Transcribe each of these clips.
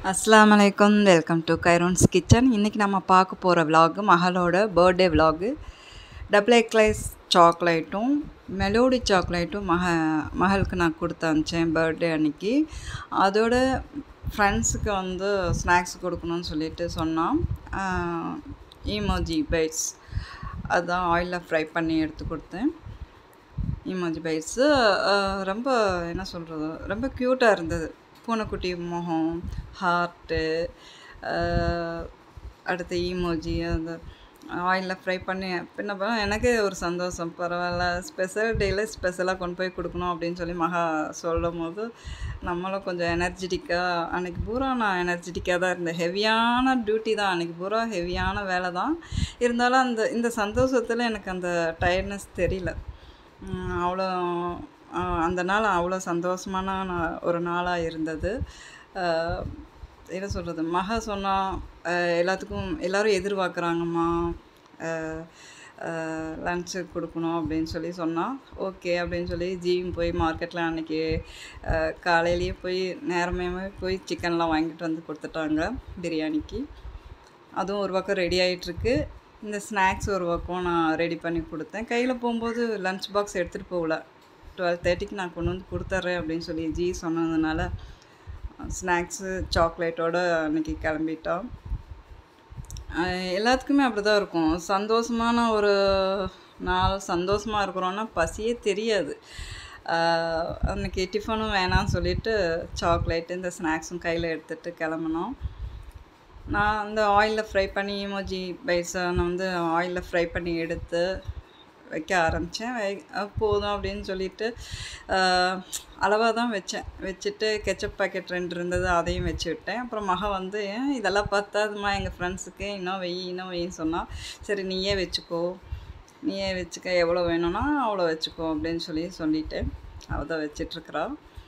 அஸ்ஸலாமு அலைக்கும் welcome to கைரோன்ஸ் kitchen இன்றைக்கி நம்ம பார்க்க போகிற விலாகு மகளோட பர்த்டே விலாகு டபுள் எக்லைஸ் சாக்லேட்டும் மெலோடி சாக்லேட்டும் மக மகளுக்கு நான் கொடுத்து அனுப்பிச்சேன் பர்த்டே அன்னைக்கு அதோட ஃப்ரெண்ட்ஸுக்கு வந்து ஸ்நாக்ஸ் கொடுக்கணும்னு சொல்லிட்டு சொன்னான் ஈமோஜி பைட்ஸ் அதுதான் ஆயிலில் ஃப்ரை பண்ணி எடுத்து கொடுத்தேன் இமோஜி பைட்ஸு ரொம்ப என்ன சொல்கிறது ரொம்ப க்யூட்டாக இருந்தது பூனைக்குட்டி முகம் ஹார்ட்டு அடுத்து ஈமோஜி அந்த ஆயிலில் ஃப்ரை பண்ணி பின்ன பண்ண எனக்கே ஒரு சந்தோஷம் பரவாயில்ல ஸ்பெஷல் டேயில் ஸ்பெஷலாக கொண்டு போய் கொடுக்கணும் அப்படின்னு சொல்லி மகா சொல்லும் போது நம்மளும் கொஞ்சம் எனர்ஜெட்டிக்காக அன்றைக்கி பூரா நான் எனர்ஜெட்டிக்காக தான் இருந்தேன் ஹெவியான டியூட்டி தான் அன்றைக்கி பூரா ஹெவியான வேலை தான் இருந்தாலும் அந்த இந்த சந்தோஷத்தில் எனக்கு அந்த டயர்ட்னஸ் தெரியல அவ்வளோ அந்த நாள் அவ்வளோ சந்தோஷமான நான் ஒரு நாளாக இருந்தது என்ன சொல்கிறது மக சொன்னால் எல்லாத்துக்கும் எல்லோரும் எதிர்பார்க்குறாங்கம்மா லன்ச்சு கொடுக்கணும் அப்படின்னு சொல்லி சொன்னால் ஓகே அப்படின்னு சொல்லி ஜியும் போய் மார்க்கெட்டில் அன்றைக்கி காலையிலேயே போய் நேரமே போய் சிக்கன்லாம் வாங்கிட்டு வந்து கொடுத்துட்டாங்க பிரியாணிக்கு அதுவும் ஒரு பக்கம் ரெடி ஆகிட்டுருக்கு இந்த ஸ்நாக்ஸ் ஒரு பக்கம் நான் ரெடி பண்ணி கொடுத்தேன் கையில் போகும்போது லன்ச் பாக்ஸ் எடுத்துகிட்டு போகல டுவெல் தேர்ட்டிக்கு நான் கொண்டு வந்து கொடுத்துட்றேன் அப்படின்னு சொல்லி ஜி சொன்னதுனால ஸ்நாக்ஸு சாக்லேட்டோடு அன்றைக்கி கிளம்பிட்டோம் எல்லாத்துக்குமே அப்படி தான் இருக்கும் சந்தோஷமான ஒரு நாள் சந்தோஷமாக இருக்கிறோன்னா பசியே தெரியாது அன்றைக்கி டிஃபனும் வேணாம்னு சொல்லிவிட்டு சாக்லேட்டு இந்த ஸ்நாக்ஸும் கையில் எடுத்துகிட்டு கிளம்புனோம் நான் அந்த ஆயிலில் ஃப்ரை பண்ணி இமோஜி பைட்ஸை நான் வந்து ஆயிலில் ஃப்ரை பண்ணி எடுத்து வைக்க ஆரம்பித்தேன் வை போதும் அப்படின்னு சொல்லிட்டு அளவாக தான் வச்சேன் வச்சுட்டு கெச்சப் பாக்கெட் ரெண்டு இருந்தது அதையும் வச்சு விட்டேன் அப்புறம் மக வந்து ஏன் இதெல்லாம் பார்த்தாதுமா எங்கள் ஃப்ரெண்ட்ஸுக்கு இன்னும் வெய் இன்னும் வெயின்னு சொன்னால் சரி நீயே வச்சுக்கோ நீயே வச்சுக்க எவ்வளோ வேணும்னா அவ்வளோ வச்சுக்கோ அப்படின்னு சொல்லி சொல்லிட்டேன் அவள் தான் வச்சிட்ருக்குறா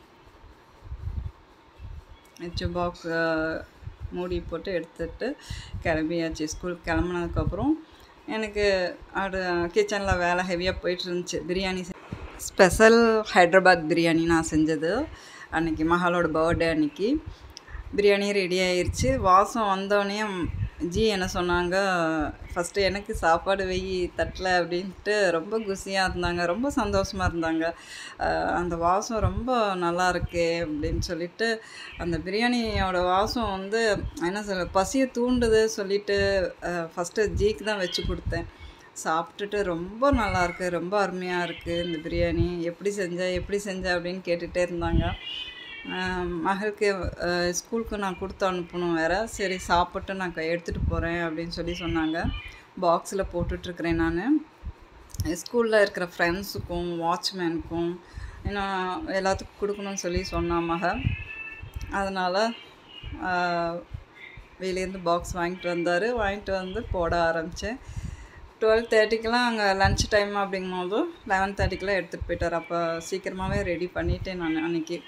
வச்சு பாக்ஸ் மூடி போட்டு எடுத்துகிட்டு கிளம்பியாச்சு ஸ்கூல் கிளம்புனதுக்கப்புறம் எனக்கு அது கிச்சனில் வேலை ஹெவியாக போயிட்டு இருந்துச்சு பிரியாணி ஸ்பெஷல் ஹைட்ராபாத் பிரியாணி நான் செஞ்சது அன்றைக்கி மகளோட பர்த்டே அன்றைக்கி பிரியாணி ரெடி ஆயிடுச்சு வாசம் வந்தோடனே ஜி என்ன சொன்னாங்க ஃபஸ்ட்டு எனக்கு சாப்பாடு வெய் தட்டில் அப்படின்ட்டு ரொம்ப குசியாக இருந்தாங்க ரொம்ப சந்தோஷமாக இருந்தாங்க அந்த வாசம் ரொம்ப நல்லா இருக்கே அப்படின்னு சொல்லிட்டு அந்த பிரியாணியோட வாசம் வந்து என்ன சொல்ல பசியை தூண்டுது சொல்லிட்டு ஃபஸ்ட்டு ஜிக்கு தான் வச்சு கொடுத்தேன் சாப்பிட்டுட்டு ரொம்ப நல்லா இருக்குது ரொம்ப அருமையாக இருக்குது இந்த பிரியாணி எப்படி செஞ்ச எப்படி செஞ்ச அப்படின்னு கேட்டுகிட்டே இருந்தாங்க மகளுக்கு ஸ்கூலுக்கு நான் கொடுத்து அனுப்பணும் வேறு சரி சாப்பிட்டு நான் எடுத்துகிட்டு போகிறேன் அப்படின்னு சொல்லி சொன்னாங்க பாக்ஸில் போட்டுட்ருக்குறேன் நான் ஸ்கூலில் இருக்கிற ஃப்ரெண்ட்ஸுக்கும் வாட்ச்மேனுக்கும் இன்னும் எல்லாத்துக்கும் கொடுக்கணும்னு சொல்லி சொன்னான் மக அதனால் வெளியேருந்து பாக்ஸ் வாங்கிட்டு வந்தார் வாங்கிட்டு வந்து போட ஆரம்பித்தேன் டுவெல் தேர்ட்டிக்கெலாம் அங்கே லன்ச் டைம் அப்படிங்கும்போது லெவன் தேர்ட்டிக்கெலாம் எடுத்துகிட்டு போயிட்டார் அப்போ சீக்கிரமாகவே ரெடி பண்ணிட்டேன் நான் அன்றைக்கி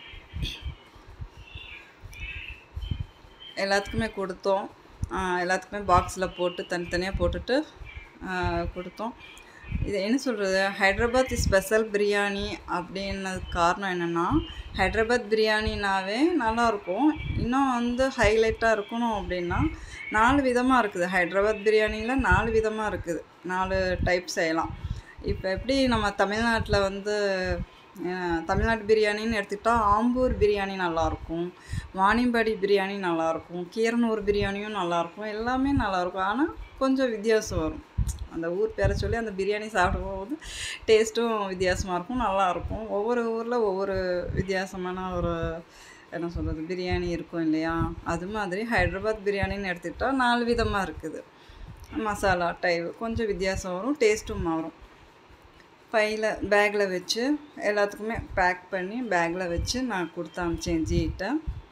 எல்லாத்துக்குமே கொடுத்தோம் எல்லாத்துக்குமே பாக்ஸில் போட்டு தனித்தனியாக போட்டுட்டு கொடுத்தோம் இது என்ன சொல்கிறது ஹைட்ராபாத் ஸ்பெஷல் பிரியாணி அப்படின்னதுக்கு காரணம் என்னென்னா ஹைட்ராபாத் பிரியாணினாவே நல்லாயிருக்கும் இன்னும் வந்து ஹைலைட்டாக இருக்கணும் அப்படின்னா நாலு விதமாக இருக்குது ஹைட்ராபாத் பிரியாணியில் நாலு விதமாக இருக்குது நாலு டைப் செய்யலாம் இப்போ எப்படி நம்ம தமிழ்நாட்டில் வந்து தமிழ்நாட்டு பிரியாணின்னு எடுத்துக்கிட்டால் ஆம்பூர் பிரியாணி நல்லாயிருக்கும் வாணியம்பாடி பிரியாணி நல்லாயிருக்கும் கீரனூர் பிரியாணியும் நல்லாயிருக்கும் எல்லாமே நல்லாயிருக்கும் ஆனால் கொஞ்சம் வித்தியாசம் வரும் அந்த ஊர் பேரை சொல்லி அந்த பிரியாணி சாப்பிடும்போது டேஸ்ட்டும் வித்தியாசமாக இருக்கும் நல்லாயிருக்கும் ஒவ்வொரு ஊரில் ஒவ்வொரு வித்தியாசமான ஒரு என்ன சொல்கிறது பிரியாணி இருக்கும் இல்லையா அது மாதிரி ஹைட்ராபாத் பிரியாணின்னு எடுத்துக்கிட்டால் நாலு விதமாக இருக்குது மசாலா டைப் கொஞ்சம் வித்தியாசம் வரும் டேஸ்ட்டும் மாறும் பையில் பேக்கில் வச்சு எல்லாத்துக்குமே பேக் பண்ணி பேக்கில் வச்சு நான் கொடுத்து அனுப்பிச்சேன் ஜிகிட்ட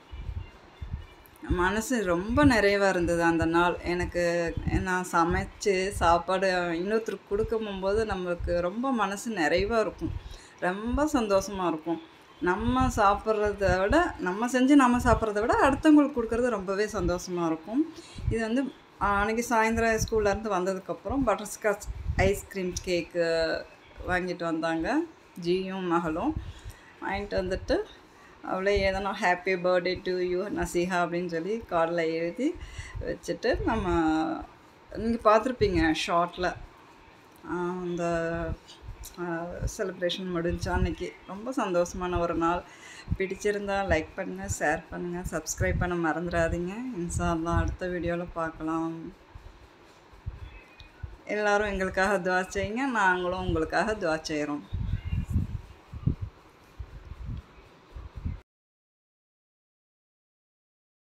மனசு ரொம்ப நிறைவாக இருந்தது அந்த நாள் எனக்கு நான் சமைச்சு சாப்பாடு இன்னொருத்தருக்கு கொடுக்க போகும்போது நம்மளுக்கு ரொம்ப மனசு நிறைவாக இருக்கும் ரொம்ப சந்தோஷமாக இருக்கும் நம்ம சாப்பிட்றத விட நம்ம செஞ்சு நம்ம சாப்பிட்றத விட அடுத்தவங்களுக்கு கொடுக்குறது ரொம்பவே சந்தோஷமாக இருக்கும் இது வந்து அன்றைக்கி சாயந்தரம் ஸ்கூல்லேருந்து வந்ததுக்கப்புறம் பட்டர்ஸ்காட்ச் ஐஸ்கிரீம் கேக்கு வாங்கிட்டு வந்தாங்க ஜியும் மகளும் வாங்கிட்டு வந்துட்டு அவளே எதனா happy birthday to you Naseeha அப்படின்னு சொல்லி கார்டில் எழுதி வச்சுட்டு நம்ம நீங்கள் பார்த்துருப்பீங்க ஷார்ட்டில் அந்த செலிப்ரேஷன் முடிஞ்சா அன்னைக்கு ரொம்ப சந்தோஷமான ஒரு நாள் பிடிச்சிருந்தா லைக் பண்ணுங்கள் ஷேர் பண்ணுங்கள் சப்ஸ்கிரைப் பண்ண மறந்துடாதீங்க இன்ஷா அல்லாஹ் அடுத்த வீடியோவில் பார்க்கலாம் எல்லாரும் எங்களுக்காக துவா செய்யுங்க நாங்களும் உங்களுக்காக துவா செய்கிறோம்